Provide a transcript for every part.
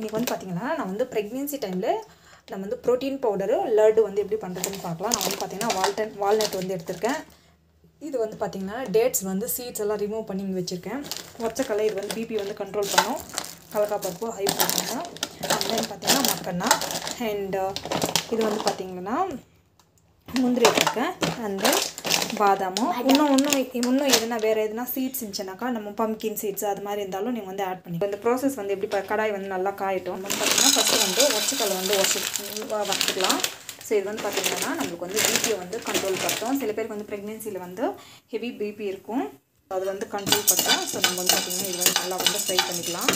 இன்றைக்கி வந்து பார்த்திங்கன்னா நான் வந்து ப்ரெக்னென்சி டைமில் நம்ம வந்து ப்ரோட்டீன் பவுடரு லட்டு வந்து எப்படி பண்ணுறதுன்னு பார்க்கலாம் நான் வந்து பார்த்திங்கன்னா வால்டன் வால்நட் வந்து எடுத்திருக்கேன் இது வந்து பார்த்திங்கன்னா டேட்ஸ் வந்து சீட்ஸ் எல்லாம் ரிமூவ் பண்ணி இங்கே வச்சுருக்கேன் ஒச்சக்கலை இது வந்து பிபி வந்து கண்ட்ரோல் பண்ணும் கலக்காப்பருப்பு ஹை பண்ணுங்க அண்ட் தென் பார்த்திங்கன்னா மக்கன்னா அண்ட் இது வந்து பார்த்திங்கன்னா முந்திரி எடுத்துருக்கேன் அண்ட் தென் பாதாமும் இன்னும் இன்னும் இன்னும் எதுனா வேறு எதுனா சீட்ஸ் இருந்துச்சுனாக்கா நம்ம பம்கின் சீட்ஸ் அது மாதிரி இருந்தாலும் நீங்கள் வந்து ஆட் பண்ணி இந்த ப்ராசஸ் வந்து எப்படி ப- கடாய் வந்து நல்லா காயட்டும் வந்து பார்த்தீங்கன்னா ஃபஸ்ட்டு வந்து ஒச்சக்கலை வந்து ஒச வறுத்துக்கலாம் ஸோ இது வந்து பார்த்திங்கன்னா நம்மளுக்கு வந்து பிபியை வந்து கண்ட்ரோல் படுத்தும் சில பேருக்கு வந்து ப்ரெக்னென்சியில் வந்து ஹெவி பிபி இருக்கும் அது வந்து கண்ட்ரோல் படுத்தும் ஸோ நம்ம வந்து பார்த்திங்கன்னா இது வந்து நல்லா வந்து ஃப்ரை பண்ணிக்கலாம்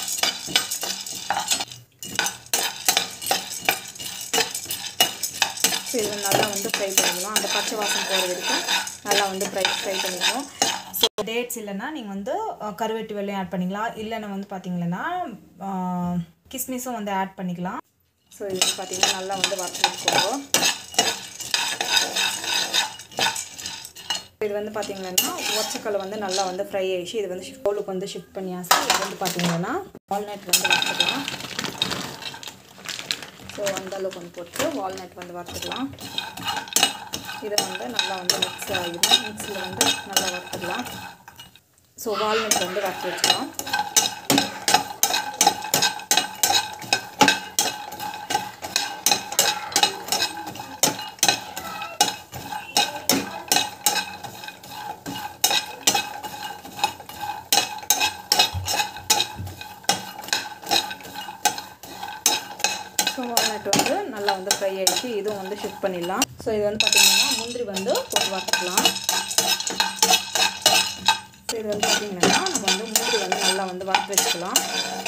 ஸோ இது நல்லா வந்து ஃப்ரை பண்ணிக்கலாம் அந்த பச்சை வாசம் போகிற வரைக்கும் நல்லா வந்து ஃப்ரை ஃப்ரை பண்ணிக்கணும் ஸோ டேட்ஸ் இல்லைன்னா நீங்கள் வந்து அஹ், கருவேட்டு வெள்ளையும் ஆட் பண்ணிக்கலாம் இல்லைன்னா வந்து பார்த்தீங்கன்னா கிஸ்மிஸும் வந்து ஆட் பண்ணிக்கலாம் ஸோ இது வந்து பார்த்தீங்கன்னா நல்லா வந்து வறுத்து வச்சுக்கோங்க இது வந்து பார்த்தீங்கன்னா ஒச்சக்கலை வந்து நல்லா வந்து ஃப்ரை ஆயிடுச்சு இது வந்து ஷிஃப்ட் பவுலுக்கு வந்து ஷிஃப்ட் பண்ணியாச்சு இது வந்து பார்த்தீங்கன்னா வால்நட் வந்து வறுத்துக்கலாம் ஸோ அந்த அளவுக்கு வந்து போட்டு வால்நட் வந்து வறுத்துக்கலாம் இதை வந்து நல்லா வந்து மிக்ஸ் ஆகிடும் மிக்ஸில் வந்து நல்லா வறுத்துக்கலாம் ஸோ வால்நட் வந்து வறுத்து வச்சுக்கலாம் ஸோ வால்நட் வந்து நல்லா வந்து ஃப்ரை ஆகிடுச்சு இதுவும் வந்து ஷிஃப்ட் பண்ணிடலாம் ஸோ இது வந்து பார்த்திங்கன்னா முந்திரி வந்து போட்டு வறுத்துக்கலாம் ஸோ இது வந்து பார்த்திங்கன்னா நம்ம வந்து முந்திரி வந்து நல்லா வந்து வறுத்து வச்சுக்கலாம்